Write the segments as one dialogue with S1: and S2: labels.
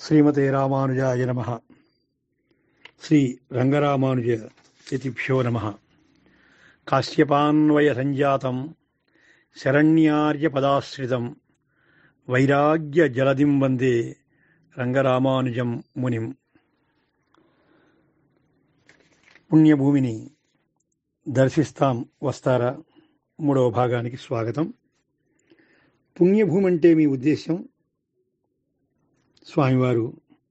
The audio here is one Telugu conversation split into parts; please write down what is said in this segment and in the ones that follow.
S1: శ్రీమతే రామానుజాయ నమ శ్రీ రంగరామానుజ ఇతిభ్యో నమ కాశ్యపాన్వయ సంజాతం శరణ్యార్య పదాశ్రితం వైరాగ్య జలదిం వందే రంగరామానుజం మునిం పుణ్యభూమిని దర్శిస్తాం వస్తారా మూడవ భాగానికి స్వాగతం పుణ్యభూమి అంటే మీ ఉద్దేశం స్వామివారు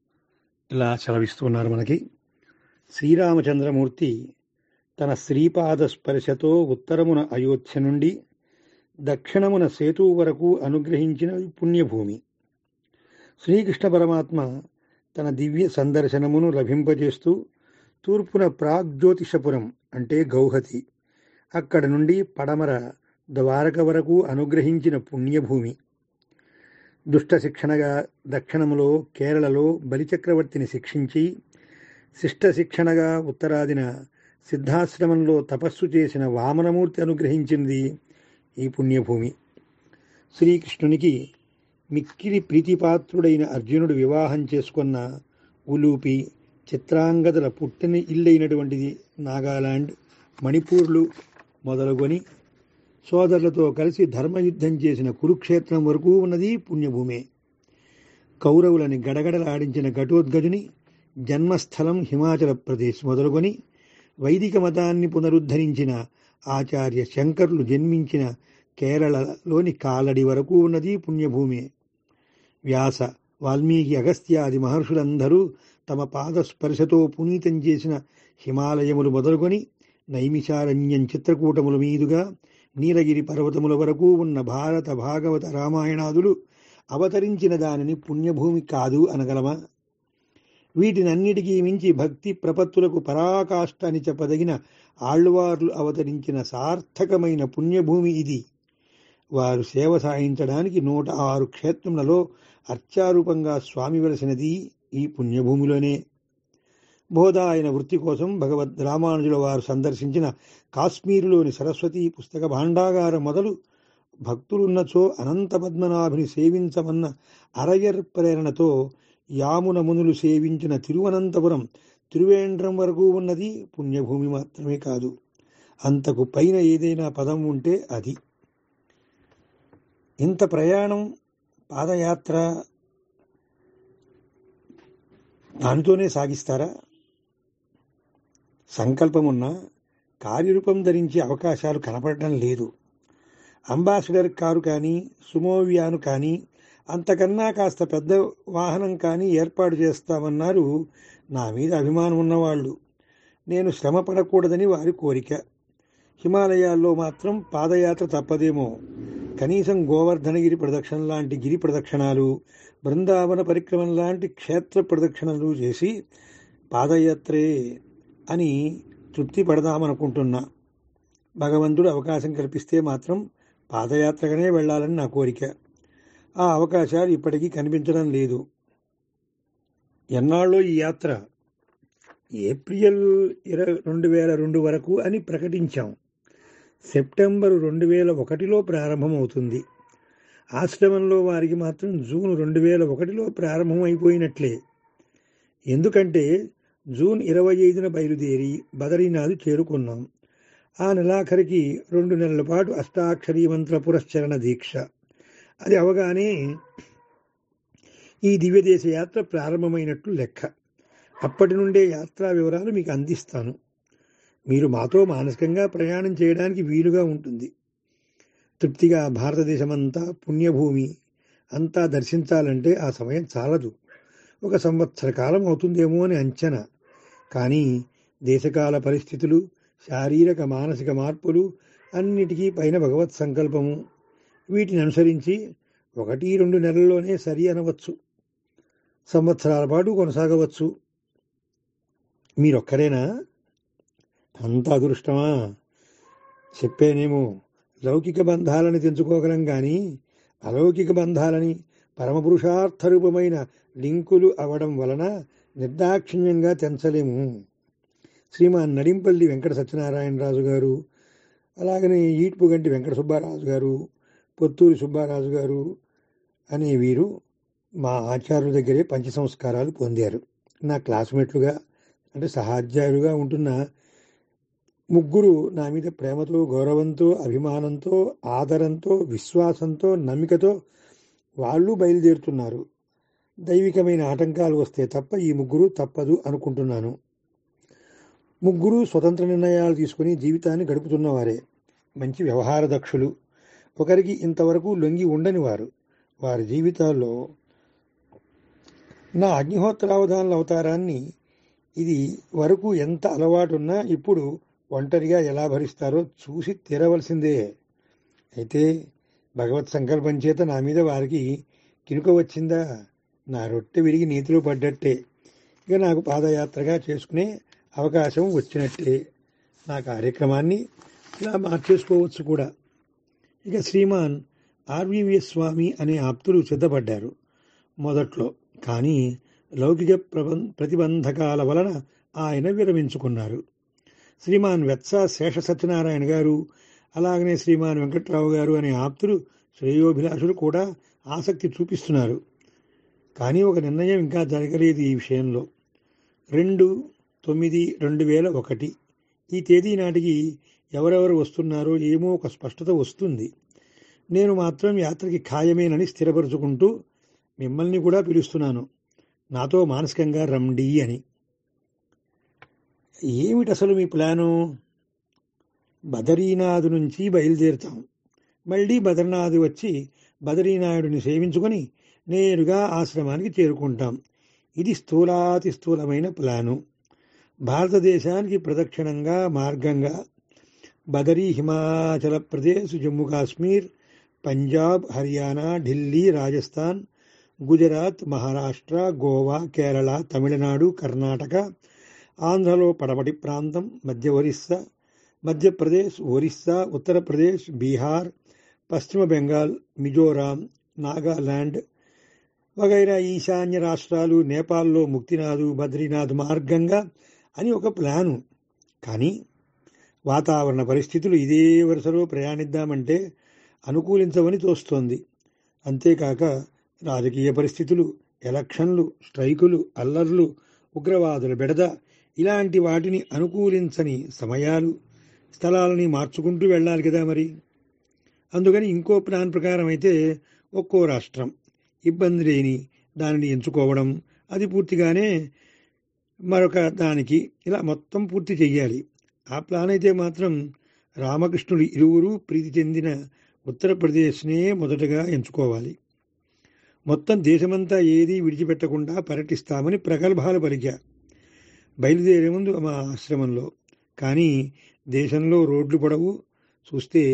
S1: ఇలా సెలవిస్తున్నారు మనకి శ్రీరామచంద్రమూర్తి తన శ్రీపాద స్పర్శతో ఉత్తరమున అయోధ్య నుండి దక్షిణమున సేతు వరకు అనుగ్రహించిన పుణ్యభూమి శ్రీకృష్ణ పరమాత్మ తన దివ్య సందర్శనమును లభింపజేస్తూ తూర్పున ప్రాగ్జ్యోతిషపురం అంటే గౌహతి అక్కడ నుండి పడమర ద్వారక వరకు అనుగ్రహించిన పుణ్యభూమి దుష్ట శిక్షణగా దక్షిణములో కేరళలో బలిచక్రవర్తిని శిక్షించి శిష్ట శిక్షణగా ఉత్తరాదిన సిద్ధాశ్రమంలో తపస్సు చేసిన వామనమూర్తి అనుగ్రహించింది ఈ పుణ్యభూమి శ్రీకృష్ణునికి మిక్కిలి ప్రీతిపాత్రుడైన అర్జునుడు వివాహం చేసుకున్న ఉలూపి చిత్రాంగదల పుట్టిన ఇల్లైనటువంటిది నాగాలాండ్ మణిపూర్లు మొదలుకొని సోదరులతో కలిసి ధర్మయుద్ధం చేసిన కురుక్షేత్రం వరకు ఉన్నది పుణ్యభూమే కౌరవులని గడగడలాడించిన ఘటోద్గజుని జన్మస్థలం హిమాచల ప్రదేశ్ మొదలుకొని వైదిక మతాన్ని పునరుద్ధరించిన ఆచార్య శంకర్లు జన్మించిన కేరళలోని కాలడి వరకు ఉన్నది పుణ్యభూమి వ్యాస వాల్మీకి అగస్త్యాది మహర్షులందరూ తమ పాదస్పర్శతో పునీతం చేసిన హిమాలయములు మొదలుకొని నైమిషారణ్యం చిత్రకూటముల మీదుగా నీలగిరి పర్వతముల వరకు ఉన్న భారత భాగవత రామాయణాదులు అవతరించిన దానిని పుణ్యభూమి కాదు అనగలమా వీటినన్నిటికీ మించి భక్తి ప్రపత్తులకు పరాకాష్ట అని చెప్పదగిన ఆళ్వార్లు అవతరించిన సార్థకమైన పుణ్యభూమి ఇది వారు సేవ సాయించడానికి నూట ఆరు క్షేత్రములలో అర్చారూపంగా స్వామి వెలసినది ఈ పుణ్యభూమిలోనే బోధాయన వృత్తి కోసం భగవద్ రామానుజుల వారు సందర్శించిన కాశ్మీరులోని సరస్వతి పుస్తక భాండాగారం మొదలు భక్తులున్నచో అనంత పద్మనాభుని సేవించమన్న అరయర్ ప్రేరణతో యామున మునులు సేవించిన తిరువనంతపురం తిరువేంద్రం వరకు ఉన్నది పుణ్యభూమి మాత్రమే కాదు అంతకు పైన ఏదైనా పదం ఉంటే అది ఇంత ప్రయాణం పాదయాత్ర దానితోనే సాగిస్తారా సంకల్పమున్న కార్యరూపం ధరించే అవకాశాలు కనపడటం లేదు అంబాసిడర్ కారు కానీ సుమోవియాను కానీ అంతకన్నా కాస్త పెద్ద వాహనం కానీ ఏర్పాటు చేస్తామన్నారు నా మీద అభిమానం ఉన్నవాళ్ళు నేను శ్రమ పడకూడదని వారి కోరిక హిమాలయాల్లో మాత్రం పాదయాత్ర తప్పదేమో కనీసం గోవర్ధనగిరి ప్రదక్షిణ లాంటి గిరి ప్రదక్షిణాలు బృందావన పరిక్రమణ లాంటి క్షేత్ర ప్రదక్షిణలు చేసి పాదయాత్రే అని తృప్తి పడదామనుకుంటున్నా భగవంతుడు అవకాశం కల్పిస్తే మాత్రం పాదయాత్రగానే వెళ్ళాలని నా కోరిక ఆ అవకాశాలు ఇప్పటికీ కనిపించడం లేదు ఎన్నాళ్ళో ఈ యాత్ర ఏప్రిల్ ఇరవై రెండు వేల రెండు వరకు అని ప్రకటించాం సెప్టెంబరు రెండు వేల ఒకటిలో ప్రారంభమవుతుంది ఆశ్రమంలో వారికి మాత్రం జూన్ రెండు వేల ఒకటిలో ప్రారంభమైపోయినట్లే ఎందుకంటే జూన్ ఇరవై ఐదున బయలుదేరి బదరీనాథ్ చేరుకున్నాం ఆ నెలాఖరికి రెండు నెలల పాటు అష్టాక్షరీ మంత్ర పురస్చరణ దీక్ష అది అవగానే ఈ దివ్యదేశ యాత్ర ప్రారంభమైనట్లు లెక్క అప్పటి నుండే యాత్రా వివరాలు మీకు అందిస్తాను మీరు మాతో మానసికంగా ప్రయాణం చేయడానికి వీలుగా ఉంటుంది తృప్తిగా భారతదేశమంతా పుణ్యభూమి అంతా దర్శించాలంటే ఆ సమయం చాలదు ఒక సంవత్సర కాలం అవుతుందేమో అని అంచనా కానీ దేశకాల పరిస్థితులు శారీరక మానసిక మార్పులు అన్నిటికీ పైన భగవత్ సంకల్పము వీటిని అనుసరించి ఒకటి రెండు నెలల్లోనే సరి అనవచ్చు సంవత్సరాల పాటు కొనసాగవచ్చు మీరొక్కరేనా అంత అదృష్టమా చెప్పేనేమో లౌకిక బంధాలని తెంచుకోగలం కానీ అలౌకిక బంధాలని పరమపురుషార్థ రూపమైన లింకులు అవడం వలన నిర్దాక్షిణ్యంగా తెంచలేము శ్రీమాన్ నడింపల్లి వెంకట సత్యనారాయణరాజు గారు అలాగనే ఈడ్పుగంటి వెంకట సుబ్బారాజు గారు పొత్తూరి సుబ్బారాజు గారు అనే వీరు మా ఆచార్యుల దగ్గరే పంచ సంస్కారాలు పొందారు నా క్లాస్మేట్లుగా అంటే సహాధ్యాయులుగా ఉంటున్న ముగ్గురు నా మీద ప్రేమతో గౌరవంతో అభిమానంతో ఆదరంతో విశ్వాసంతో నమ్మికతో వాళ్ళు బయలుదేరుతున్నారు దైవికమైన ఆటంకాలు వస్తే తప్ప ఈ ముగ్గురు తప్పదు అనుకుంటున్నాను ముగ్గురు స్వతంత్ర నిర్ణయాలు తీసుకుని జీవితాన్ని గడుపుతున్నవారే మంచి వ్యవహార దక్షులు ఒకరికి ఇంతవరకు లొంగి ఉండని వారు వారి జీవితాల్లో నా అగ్నిహోత్రావధానుల అవతారాన్ని ఇది వరకు ఎంత అలవాటున్నా ఇప్పుడు ఒంటరిగా ఎలా భరిస్తారో చూసి తీరవలసిందే అయితే భగవత్ సంకల్పం చేత నా మీద వారికి కినుక వచ్చిందా నా రొట్టె విరిగి నీతిలో పడ్డట్టే ఇక నాకు పాదయాత్రగా చేసుకునే అవకాశం వచ్చినట్టే నా కార్యక్రమాన్ని ఇలా మార్చేసుకోవచ్చు కూడా ఇక శ్రీమాన్ ఆర్వీవీఎస్ స్వామి అనే ఆప్తులు సిద్ధపడ్డారు మొదట్లో కానీ లౌకిక ప్రబం ప్రతిబంధకాల వలన ఆయన విరమించుకున్నారు శ్రీమాన్ వెత్స శేష సత్యనారాయణ గారు అలాగనే శ్రీమాన్ వెంకట్రావు గారు అనే ఆప్తులు శ్రేయోభిలాషులు కూడా ఆసక్తి చూపిస్తున్నారు కానీ ఒక నిర్ణయం ఇంకా జరగలేదు ఈ విషయంలో రెండు తొమ్మిది రెండు వేల ఒకటి ఈ తేదీ నాటికి ఎవరెవరు వస్తున్నారో ఏమో ఒక స్పష్టత వస్తుంది నేను మాత్రం యాత్రకి ఖాయమేనని స్థిరపరుచుకుంటూ మిమ్మల్ని కూడా పిలుస్తున్నాను నాతో మానసికంగా రండి అని ఏమిటి అసలు మీ ప్లాను బదరీనాథ్ నుంచి బయలుదేరుతాం మళ్ళీ బద్రీనాథ్ వచ్చి బదరీనాయుడిని సేవించుకొని నేరుగా ఆశ్రమానికి చేరుకుంటాం ఇది స్థూలాతి స్థూలమైన ప్లాను భారతదేశానికి ప్రదక్షిణంగా మార్గంగా బదరీ హిమాచల ప్రదేశ్ జమ్మూ కాశ్మీర్ పంజాబ్ హర్యానా ఢిల్లీ రాజస్థాన్ గుజరాత్ మహారాష్ట్ర గోవా కేరళ తమిళనాడు కర్ణాటక ఆంధ్రలో పడమటి ప్రాంతం మధ్య ఒరిస్సా మధ్యప్రదేశ్ ఒరిస్సా ఉత్తరప్రదేశ్ బీహార్ పశ్చిమ బెంగాల్ మిజోరాం నాగాలాండ్ వగైరా ఈశాన్య రాష్ట్రాలు నేపాల్లో ముక్తినాథ్ బద్రీనాథ్ మార్గంగా అని ఒక ప్లాను కానీ వాతావరణ పరిస్థితులు ఇదే వరుసలో ప్రయాణిద్దామంటే అనుకూలించవని తోస్తోంది అంతేకాక రాజకీయ పరిస్థితులు ఎలక్షన్లు స్ట్రైకులు అల్లర్లు ఉగ్రవాదుల బెడద ఇలాంటి వాటిని అనుకూలించని సమయాలు స్థలాలని మార్చుకుంటూ వెళ్ళాలి కదా మరి అందుకని ఇంకో ప్లాన్ ప్రకారం అయితే ఒక్కో రాష్ట్రం ఇబ్బంది లేని దానిని ఎంచుకోవడం అది పూర్తిగానే మరొక దానికి ఇలా మొత్తం పూర్తి చెయ్యాలి ఆ ప్లాన్ అయితే మాత్రం రామకృష్ణుడు ఇరువురు ప్రీతి చెందిన ఉత్తరప్రదేశ్నే మొదటగా ఎంచుకోవాలి మొత్తం దేశమంతా ఏదీ విడిచిపెట్టకుండా పర్యటిస్తామని ప్రగల్భాలు పలికా బయలుదేరే ముందు మా ఆశ్రమంలో కానీ దేశంలో రోడ్లు పొడవు చూస్తే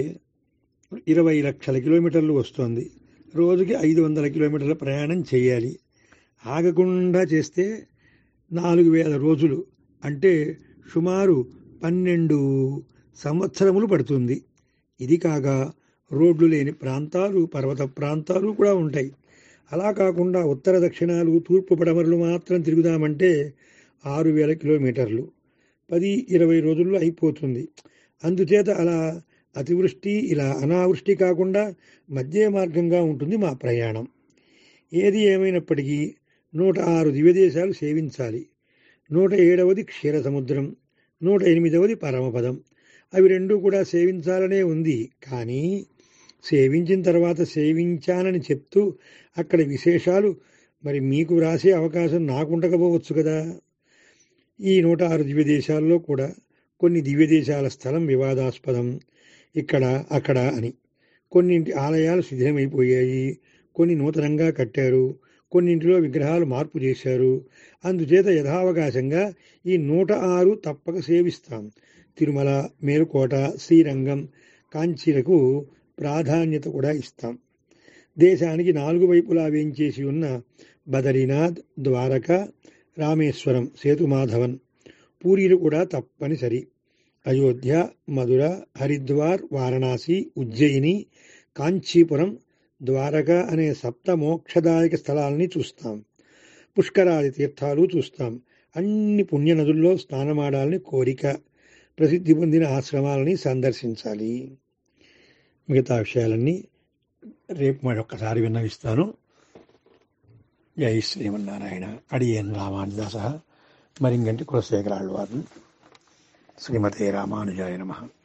S1: ఇరవై లక్షల కిలోమీటర్లు వస్తోంది రోజుకి ఐదు వందల కిలోమీటర్ల ప్రయాణం చేయాలి ఆగకుండా చేస్తే నాలుగు వేల రోజులు అంటే సుమారు పన్నెండు సంవత్సరములు పడుతుంది ఇది కాగా రోడ్లు లేని ప్రాంతాలు పర్వత ప్రాంతాలు కూడా ఉంటాయి అలా కాకుండా ఉత్తర దక్షిణాలు తూర్పు పడమరలు మాత్రం తిరుగుదామంటే ఆరు వేల కిలోమీటర్లు పది ఇరవై రోజుల్లో అయిపోతుంది అందుచేత అలా అతివృష్టి ఇలా అనావృష్టి కాకుండా మధ్య మార్గంగా ఉంటుంది మా ప్రయాణం ఏది ఏమైనప్పటికీ నూట ఆరు దివ్యదేశాలు సేవించాలి నూట ఏడవది క్షీర సముద్రం నూట ఎనిమిదవది పరమపదం అవి రెండు కూడా సేవించాలనే ఉంది కానీ సేవించిన తర్వాత సేవించానని చెప్తూ అక్కడ విశేషాలు మరి మీకు వ్రాసే అవకాశం నాకుండకపోవచ్చు కదా ఈ నూట ఆరు దివ్యదేశాల్లో కూడా కొన్ని దివ్యదేశాల స్థలం వివాదాస్పదం ఇక్కడ అక్కడ అని కొన్నింటి ఆలయాలు శిథిలమైపోయాయి కొన్ని నూతనంగా కట్టారు కొన్నింటిలో విగ్రహాలు మార్పు చేశారు అందుచేత యథావకాశంగా ఈ నూట ఆరు తప్పక సేవిస్తాం తిరుమల మేలుకోట శ్రీరంగం కాంచీలకు ప్రాధాన్యత కూడా ఇస్తాం దేశానికి నాలుగు వైపులా వేంచేసి ఉన్న బదరీనాథ్ ద్వారక రామేశ్వరం సేతుమాధవన్ పూరీలు కూడా తప్పనిసరి అయోధ్య మధుర హరిద్వార్ వారణాసి ఉజ్జయిని కాంచీపురం ద్వారక అనే సప్త మోక్షదాయక స్థలాలని చూస్తాం పుష్కరాది తీర్థాలు చూస్తాం అన్ని పుణ్యనదుల్లో స్నానమాడాలని కోరిక ప్రసిద్ధి పొందిన ఆశ్రమాలని సందర్శించాలి మిగతా విషయాలన్నీ రేపు మరొక్కసారి విన్నవిస్తాను జై శ్రీమన్నారాయణ అడియన్ రామానుదాస మరింగంటి కులశేఖరాళ్ళు వారు శ్రీమతే రామానుజాయ నమః